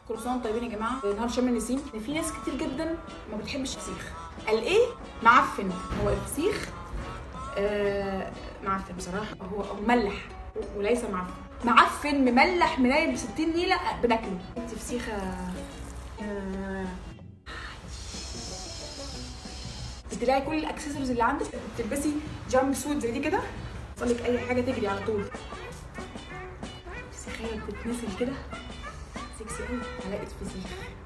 كل سنه وانتم طيبين يا جماعه نهار شم النسيم ان في ناس كتير جدا ما بتحبش الفسيخ قال ايه معفن هو الفسيخ آه معفن بصراحه هو هو مملح وليس معفن معفن مملح منايل ب 60 نيله بناكله انت فسيخه آه، بتلاقي كل الاكسسوارز اللي عندك بتلبسي جامب سوت زي دي كده يحصل لك اي حاجه تجري على طول فسيخيه بتتنسل كده سكسي قوي حلقه فسيخ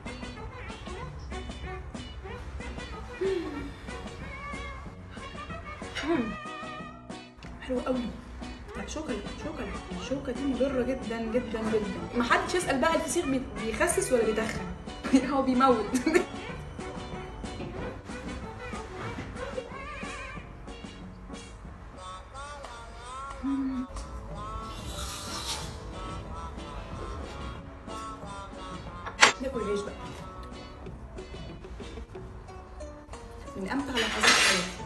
مم. حلو قوي لا شوكة شوكة الشوكة دي مضرة جدا جدا جدا ما حدش يسأل بقى الفسيخ بي- بيخسس ولا بيدخن هو بيموت ناكل عيش بقى من امتع لحظات حياتي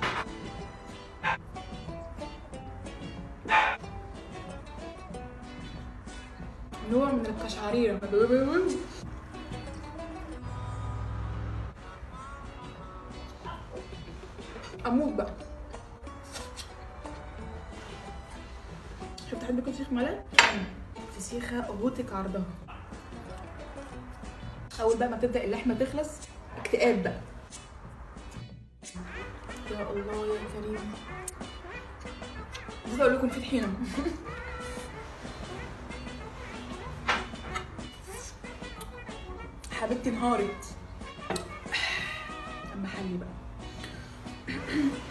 نوع من القشعريرة اموت بقى شفت حد بياكل فسيخ ملل فسيخة غوتك عرضها اول بقى ما تبدا اللحمه تخلص اكتئاب بقى يا الله يا كريم نسيت اقول لكم في طحينه حبيبتي انهارت اما حلي بقى